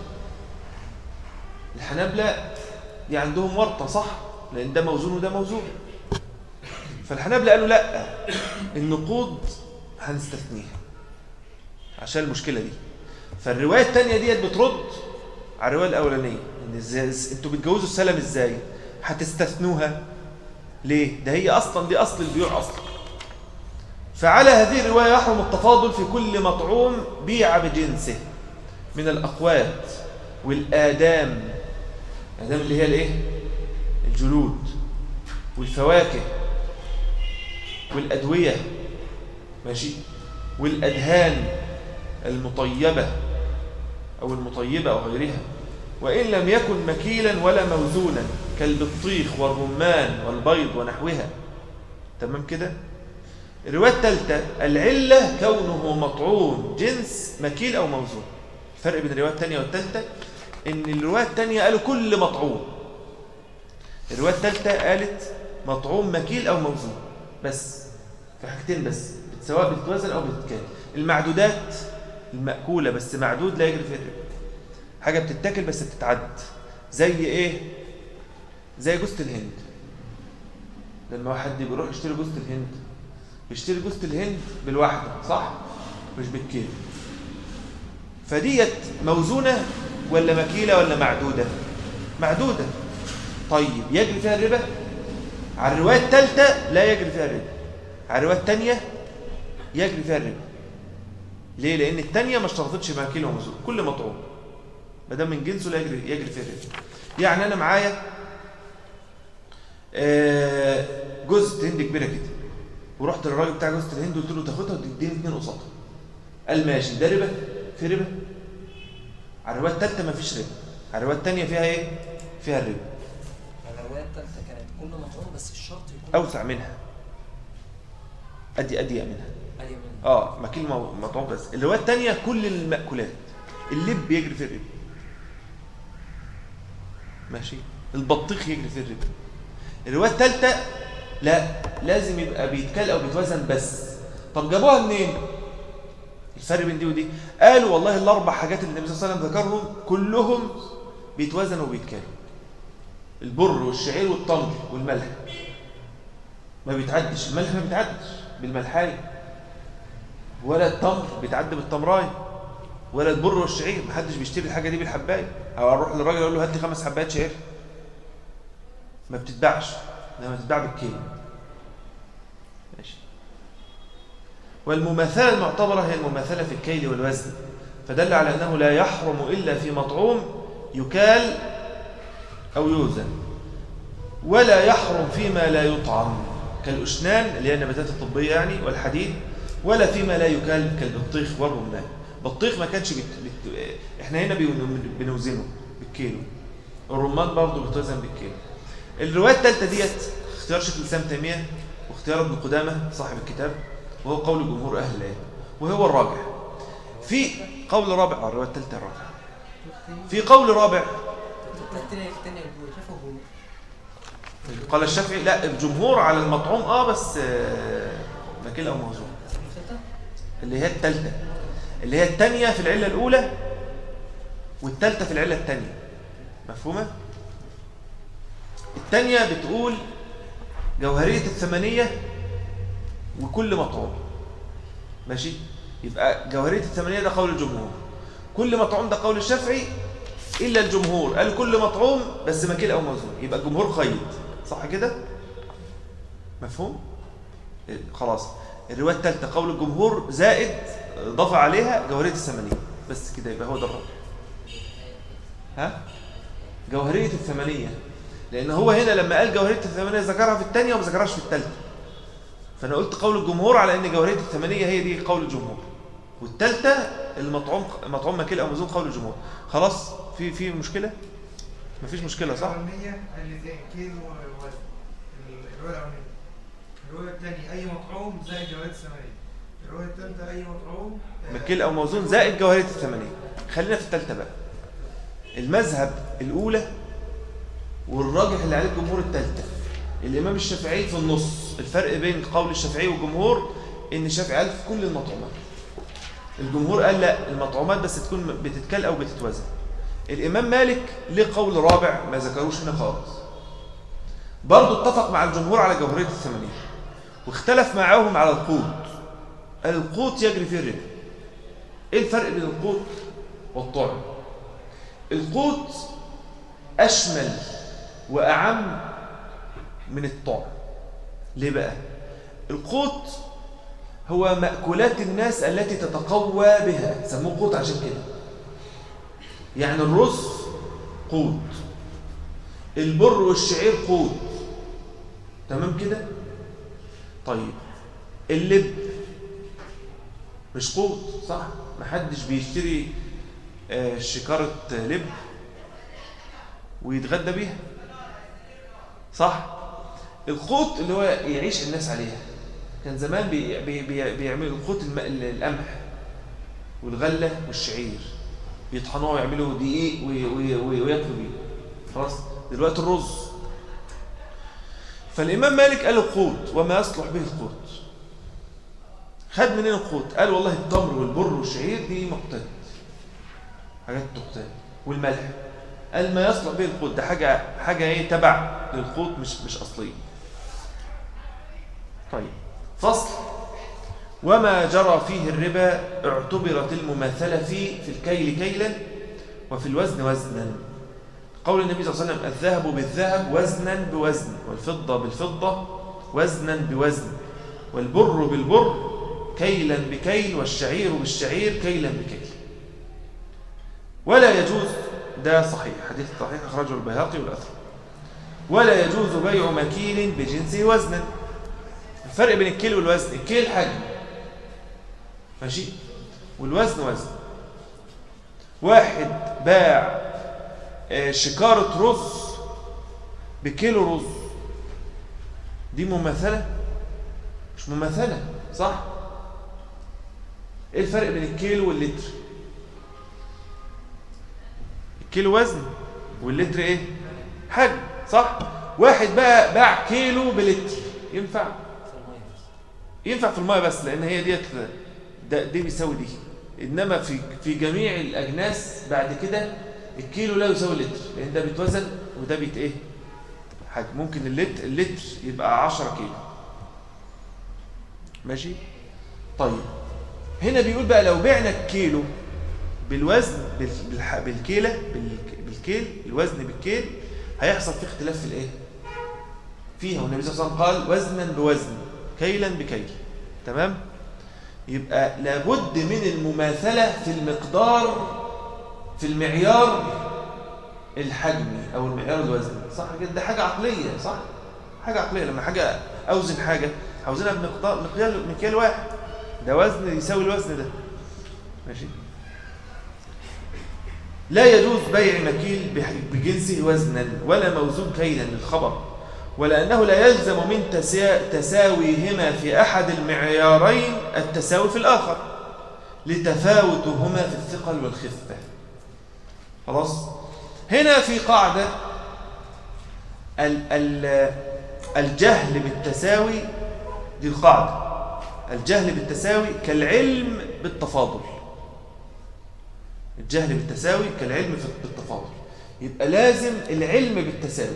الحنابلة دي عندهم ورطة صح لان ده موزون وده موزون فالحنابلة قالوا لا النقود هنستثنيها عشان المشكلة دي فالرواية التانية ديت بترد على الرواية الأولانية إن إزاي انتوا بتجوزوا السلم ازاي هتستثنوها ليه ده هي أصلا دي أصل البيوع أصلا فعلى هذه الرواية يحرم التفاضل في كل مطعوم بيع بجنسه من الأقوات والآدام الآدام اللي هي الإيه؟ الجلود والفواكه والأدوية ماشي والأدهان المطيبة أو المطيبة أو غيرها وإن لم يكن مكيلا ولا موزونا كالبطيخ والرمان والبيض ونحوها تمام كده الرواية الثالثة العلة كونه مطعوم جنس مكيل أو موزون الفرق بين الرواية الثانية والثالثة إن الرواية الثانية قالوا كل مطعوم الرواية الثالثة قالت مطعوم مكيل أو موزون بس في حاجتين بس سواء بتتوازن أو بتتكال المعدودات المأكولة بس معدود لا يجري فيها الربا حاجة بتتاكل بس بتتعد زي إيه؟ زي جوزة الهند لما واحد بيروح يشتري جوزة الهند بيشتري جوزة الهند بالواحدة صح؟ مش بالكيلو فديت موزونة ولا مكيلة ولا معدودة؟ معدودة طيب يجري فيها الربا؟ على الرواية الثالثة لا يجري فيها الربا على الرواية الثانية يجري فيها الربا ليه؟ لأن الثانية ما اشترطتش مكيلة وموزون كل مطعوم ما دام من جنسه لا يجري يجري فيها الربا يعني أنا معايا آه، جزء هند كبيره كده ورحت للراجل بتاع جوزة الهند قلت له تاخدها وتديني اتنين قصادها قال ماشي ده ربا في ربا على الروايه الثالثه ما فيش ربا على الروايه الثانيه فيها ايه فيها الربا على الرواية التالتة كانت كل مطعوم بس الشرط يكون اوسع منها ادي ادي منها أليم منه اه ماكيل مو- مطعوم بس الروايه الثانيه كل المأكولات اللب بيجري في الربا ماشي البطيخ يجري في الربا الروايه الثالثه لا لازم يبقى بيتكل او بيتوزن بس طب جابوها منين الفرق بين دي ودي قالوا والله الاربع حاجات اللي النبي صلى الله عليه وسلم ذكرهم كلهم بيتوزنوا وبيتكلوا البر والشعير والتمر والملح ما بيتعدش الملح ما بيتعدش بالملحايه ولا التمر بيتعدى بالتمرايه ولا البر والشعير محدش بيشتري الحاجه دي بالحبايه او اروح للراجل اقول له هات لي خمس حبايات شعير ما بتتباعش انما بتتباع بالكيلو ماشي والمماثله المعتبره هي المماثله في الكيل والوزن فدل على انه لا يحرم الا في مطعوم يكال او يوزن ولا يحرم فيما لا يطعم كالأشنان اللي هي النباتات الطبية يعني والحديد ولا فيما لا يكال كالبطيخ والرمان بطيخ ما كانش بت... بت... احنا هنا بن- بنوزنه بالكيلو الرمان برضه بيتوزن بالكيلو الرواية الثالثة ديت اختيار شيخ الإسلام تيمية واختيار ابن قدامة صاحب الكتاب وهو قول جمهور أهل العلم وهو الراجح في قول رابع آه، الرواية الثالثة الراجح في قول رابع التانية التانية الجمهور شافوا الجمهور قال الشافعي لا الجمهور على المطعوم اه بس آه، ماكل او موزون التالتة اللي هي الثالثه اللي هي الثانيه في العله الاولى والثالثه في العله الثانيه مفهومه الثانيه بتقول جوهريه الثمانيه وكل مطعوم ماشي يبقى جوهريه الثمانيه ده قول الجمهور كل مطعوم ده قول الشافعي الا الجمهور قال كل مطعوم بس ماكل او موزون يبقى الجمهور قيد صح كده مفهوم إيه، خلاص الروايه الثالثه قول الجمهور زائد ضاف عليها جوهريه الثمانيه بس كده يبقى هو ده الرابع ها جوهريه الثمانيه لان هو هنا لما قال جوهريه الثمانيه ذكرها في الثانيه وما ذكرهاش في الثالثه فانا قلت قول الجمهور على ان جوهريه الثمانيه هي دي قول الجمهور والثالثه المطعوم مطعوم ماكل او موزون قول الجمهور خلاص في في مشكله مفيش مشكله صح الأولانية الاثنين كيلو ووزن الرواية الأولانية الرواية الثانية أي مطعوم زائد جوائز الثمانية الرواية الثالثة أي مطعوم آه، مكيل او موزون زائد جوهريه الثمانيه خلينا في الثالثه بقى المذهب الاولى والراجح اللي عليه الجمهور الثالثه الامام الشافعي في النص الفرق بين قول الشافعي والجمهور ان الشافعي قال في كل المطعومات الجمهور قال لا المطعومات بس تكون بتتكل او بتتوزن الامام مالك ليه قول رابع ما ذكروش هنا خالص برضه اتفق مع الجمهور على جوهريه الثمانيه واختلف معاهم على القوت قال القوت يجري فيه الربا ايه الفرق بين القوت والطعم القوت اشمل واعم من الطعم ليه بقى القوت هو مأكولات الناس التي تتقوى بها سموه قوت عشان كده يعني الرز قوت البر والشعير قوت تمام كده طيب اللب مش قوت صح محدش بيشتري آه، شكارة لب ويتغدى بيها صح القوت اللي هو يعيش الناس عليها كان زمان بي بي بي بيعملوا القوت الم- ال- القمح والغلة والشعير بيطحنوها ويعملوا دقيق وي- وي- وي- وياكلوا بيه خلاص دلوقتي الرز فالإمام مالك قال القوت وما يصلح به القوت خد منين القوت قال والله التمر والبر والشعير دي مقتات حاجات تقتات والملح قال ما يصلح به القوت ده حاجة حاجة ايه تبع للقوت مش مش أصلية طيب فصل وما جرى فيه الربا اعتبرت المماثلة فيه في الكيل كيلا وفي الوزن وزنا قول النبي صلى الله عليه وسلم الذهب بالذهب وزنا بوزن والفضة بالفضة وزنا بوزن والبر بالبر كيلا بكيل والشعير بالشعير كيلا بكيل ولا يجوز ده صحيح حديث صحيح أخرجه البيهقي والأثر ولا يجوز بيع مكيل بجنسه وزنا الفرق بين الكيل والوزن الكيل حجم ماشي والوزن وزن واحد باع آه، شكارة رز بكيلو رز دي مماثلة مش مماثلة صح ايه الفرق بين الكيلو واللتر الكيلو وزن واللتر ايه حجم صح واحد بقى باع كيلو بلتر ينفع في الميه بس ينفع في المايه بس لان هي ديت ده دي بيساوي دي انما في في جميع الاجناس بعد كده الكيلو لا يساوي لتر لان ده بيتوزن وده بيت ايه حجم ممكن اللتر اللتر يبقى 10 كيلو ماشي طيب هنا بيقول بقى لو بعنا الكيلو بالوزن بال- بالح- بالكيلة بال- بالكيل الوزن بالكيل هيحصل فيه اختلاف في الايه فيها والنبي صلى الله عليه وسلم قال وزنا بوزن كيلا بكيل تمام يبقى لابد من المماثلة في المقدار في المعيار الحجمي او المعيار الوزني صح كده ده حاجة عقلية صح حاجة عقلية لما حاجة اوزن حاجة هوزنها بمقدار مقيال مكيال واحد ده وزن يساوي الوزن ده ماشي لا يجوز بيع مكيل بح- بجنسه وزنا ولا موزون كيلا للخبر ولأنه لا يلزم من تسا- تساويهما في أحد المعيارين التساوي في الآخر لتفاوتهما في الثقل والخفة خلاص هنا في قاعدة ال ال الجهل بالتساوي دي القاعدة الجهل بالتساوي كالعلم بالتفاضل الجهل بالتساوي كالعلم في- بالتفاضل يبقى لازم العلم بالتساوي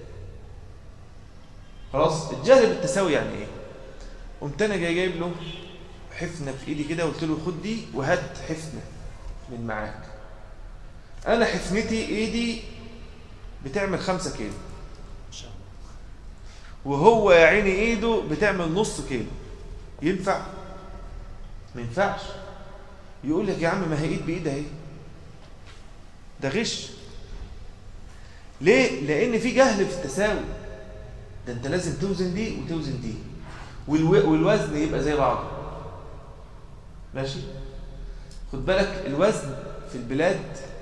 خلاص الجهل بالتساوي يعني ايه قمت انا جاي جايب له حفنه في ايدي كده قلت له خد دي وهات حفنه من معاك انا حفنتي ايدي بتعمل خمسة كيلو ان شاء الله وهو يا عيني ايده بتعمل نص كيلو ينفع ما ينفعش يقول لك يا عم ما هي ايد بايد اهي ده غش ليه لان في جهل في التساوي ده انت لازم توزن دي وتوزن دي والو... والوزن يبقى زي بعضه ماشي خد بالك الوزن في البلاد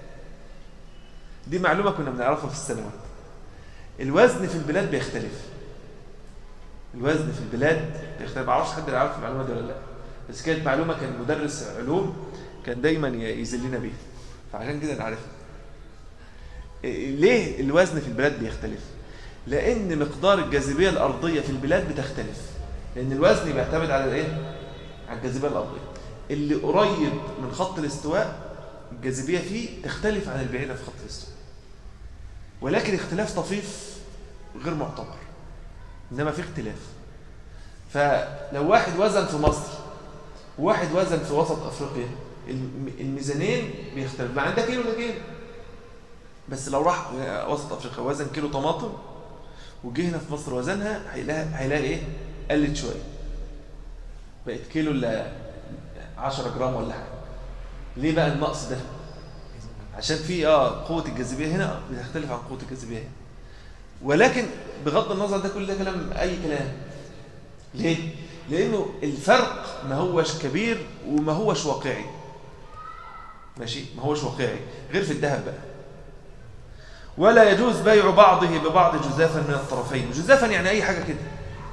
دي معلومه كنا بنعرفها في السنوات الوزن في البلاد بيختلف الوزن في البلاد بيختلف معرفش حد يعرف المعلومه دي ولا لا بس كانت معلومه كان مدرس علوم كان دايما ي- يذلنا بيها فعشان كده نعرفها إيه- ليه الوزن في البلاد بيختلف لان مقدار الجاذبيه الارضيه في البلاد بتختلف لان الوزن بيعتمد على الايه على الجاذبيه الارضيه اللي قريب من خط الاستواء الجاذبيه فيه تختلف عن البعيده في خط الاستواء ولكن اختلاف طفيف غير معتبر انما في اختلاف فلو واحد وزن في مصر وواحد وزن في وسط افريقيا الم- الميزانين بيختلف مع ده كيلو ده كيلو بس لو راح وسط افريقيا وزن كيلو طماطم وجه هنا في مصر وزنها هيلاقي هيلاقي ايه قلت شويه بقت كيلو الا 10 جرام ولا حاجه ليه بقى النقص ده عشان في اه قوه الجاذبيه هنا بتختلف عن قوه الجاذبيه هنا ولكن بغض النظر ده كل ده كلام اي كلام ليه لانه الفرق ما هوش كبير وما هوش واقعي ماشي ما هوش واقعي غير في الذهب بقى ولا يجوز بيع بعضه ببعض جزافا من الطرفين جزافا يعني اي حاجه كده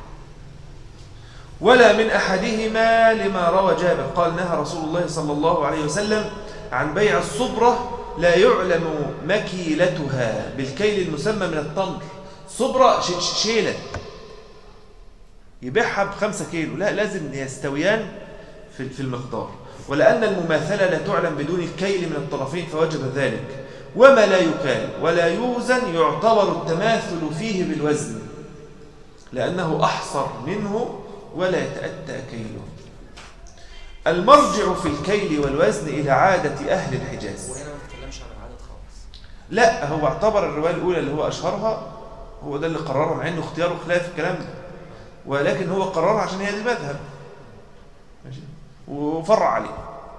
ولا من احدهما لما روى جابر قال نهى رسول الله صلى الله عليه وسلم عن بيع الصبرة لا يعلم مكيلتها بالكيل المسمى من التمر صبرة ش- ش- شيلة يبيعها بخمسة كيلو لا لازم يستويان في في المقدار ولأن المماثلة لا تعلم بدون الكيل من الطرفين فوجب ذلك وما لا يكال ولا يوزن يعتبر التماثل فيه بالوزن لأنه أحصر منه ولا يتأتى كيله المرجع في الكيل والوزن إلى عادة أهل الحجاز وهنا ما بنتكلمش عن العدد خالص لا هو اعتبر الرواية الأولى اللي هو أشهرها هو ده اللي قرره مع إنه اختياره خلاف الكلام ده ولكن هو قررها عشان هي دي المذهب ماشي وفرع عليه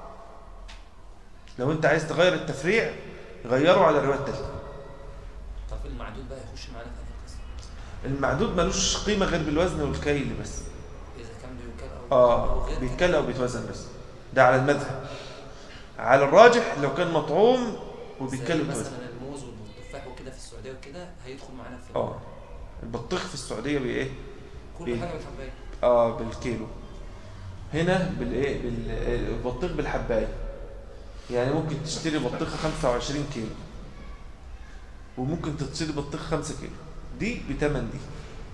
لو أنت عايز تغير التفريع غيره على الرواية الثالثة طب المعدود بقى يخش معانا في هذه القصه المعدود ملوش قيمة غير بالوزن والكيل بس اذا كان بيوكل او اه أو غير بيتكل او بيتوزن بس ده على المذهب على الراجح لو كان مطعوم وبيتكل زي وبيتوزن مثلا الموز والتفاح وكده في السعوديه وكده هيدخل معانا في اه البطيخ في السعودية بايه كل بي- حاجه بالحبايه اه بالكيلو هنا بالايه بال- البطيخ بالحبايه يعني ممكن تشتري بطيخه 25 كيلو وممكن تشتري بطيخ 5 كيلو دي بتمن دي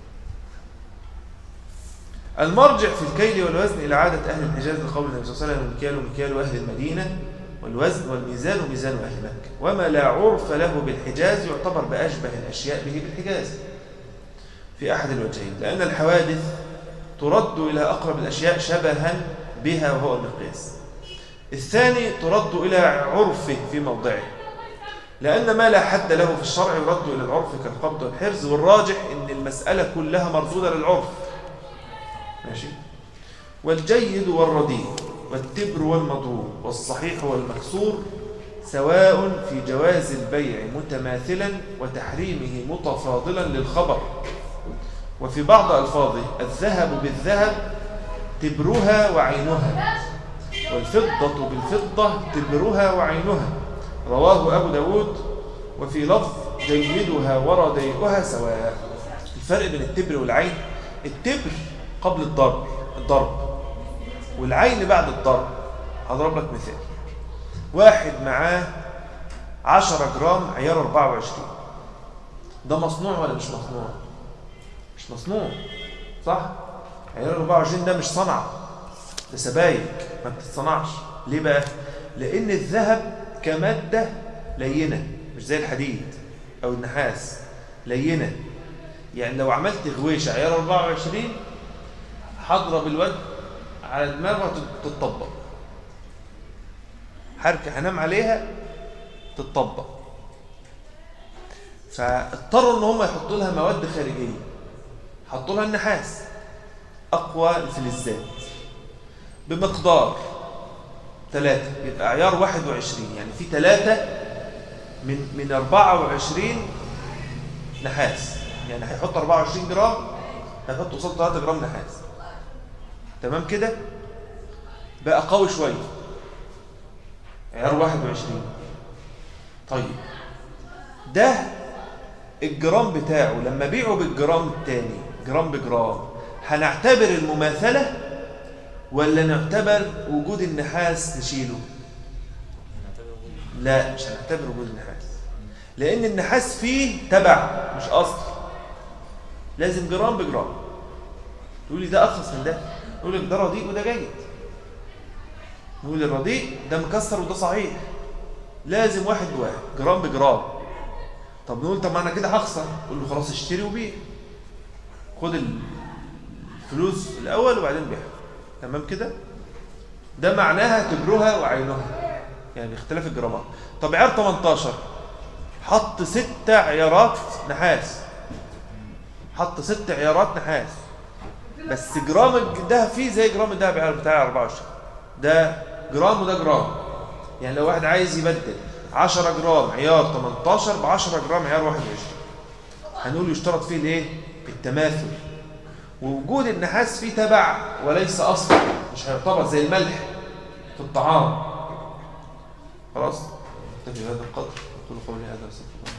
المرجع في الكيل والوزن إلى عادة أهل الحجاز لقول النبي صلى الله عليه وسلم المكيال مكيال أهل المدينة والوزن والميزان ميزان أهل مكة وما لا عرف له بالحجاز يعتبر بأشبه الأشياء به بالحجاز في أحد الوجهين لأن الحوادث ترد إلى أقرب الأشياء شبها بها وهو المقياس الثاني ترد إلى عرفه في موضعه لأن ما لا حد له في الشرع يرد إلى العرف كالقبض والحرز والراجح إن المسألة كلها مردودة للعرف ماشي والجيد والرديء والتبر والمضروب والصحيح والمكسور سواء في جواز البيع متماثلا وتحريمه متفاضلا للخبر وفي بعض ألفاظه الذهب بالذهب تبرها وعينها والفضة بالفضة تبرها وعينها رواه أبو داود وفي لفظ جيدها ورديئها سواء الفرق بين التبر والعين التبر قبل الضرب الضرب والعين بعد الضرب هضرب لك مثال واحد معاه 10 جرام عيار 24 ده مصنوع ولا مش مصنوع مش مصنوع صح عيار 24 ده مش صنعة ده سبايك ما بتتصنعش ليه بقى لان الذهب كمادة لينة مش زي الحديد او النحاس لينة يعني لو عملت غويشة عيار 24 هضرب الواد على دماغه تتطبق حركة هنام عليها تتطبق فاضطروا ان هم يحطوا لها مواد خارجيه حطوا لها النحاس اقوى الفلزات بمقدار ثلاثة يبقى عيار 21 يعني في ثلاثة من من 24 نحاس يعني هيحط 24 جرام هيحط قصاد 3 جرام نحاس تمام كده بقى قوي شويه عيار 21 طيب ده الجرام بتاعه لما بيعه بالجرام التاني جرام بجرام هنعتبر المماثلة ولا نعتبر وجود النحاس نشيله نعتبر وجود لا مش هنعتبر وجود النحاس لأن النحاس فيه تبع مش أصل لازم جرام بجرام تقول لي ده أرخص من ده يقول لك ده رديء وده جيد نقول الرديء ده مكسر وده صحيح لازم واحد بواحد جرام بجرام طب نقول طب ما انا كده هخسر قول له خلاص اشتري وبيع خد الفلوس الاول وبعدين بيع تمام كده ده معناها تبرها وعينها يعني باختلاف الجرامات طب عيار 18 حط ست عيارات نحاس حط ست عيارات نحاس بس جرام الذهب فيه زي جرام الذهب عيار بتاع 24 ده جرام وده جرام يعني لو واحد عايز يبدل 10 جرام عيار 18 ب 10 جرام عيار 21 هنقول يشترط فيه الايه التماثل ووجود النحاس فيه تبع وليس اصل مش هيعتبر زي الملح في الطعام خلاص نكتفي بهذا القدر اقول قولي هذا واستغفر الله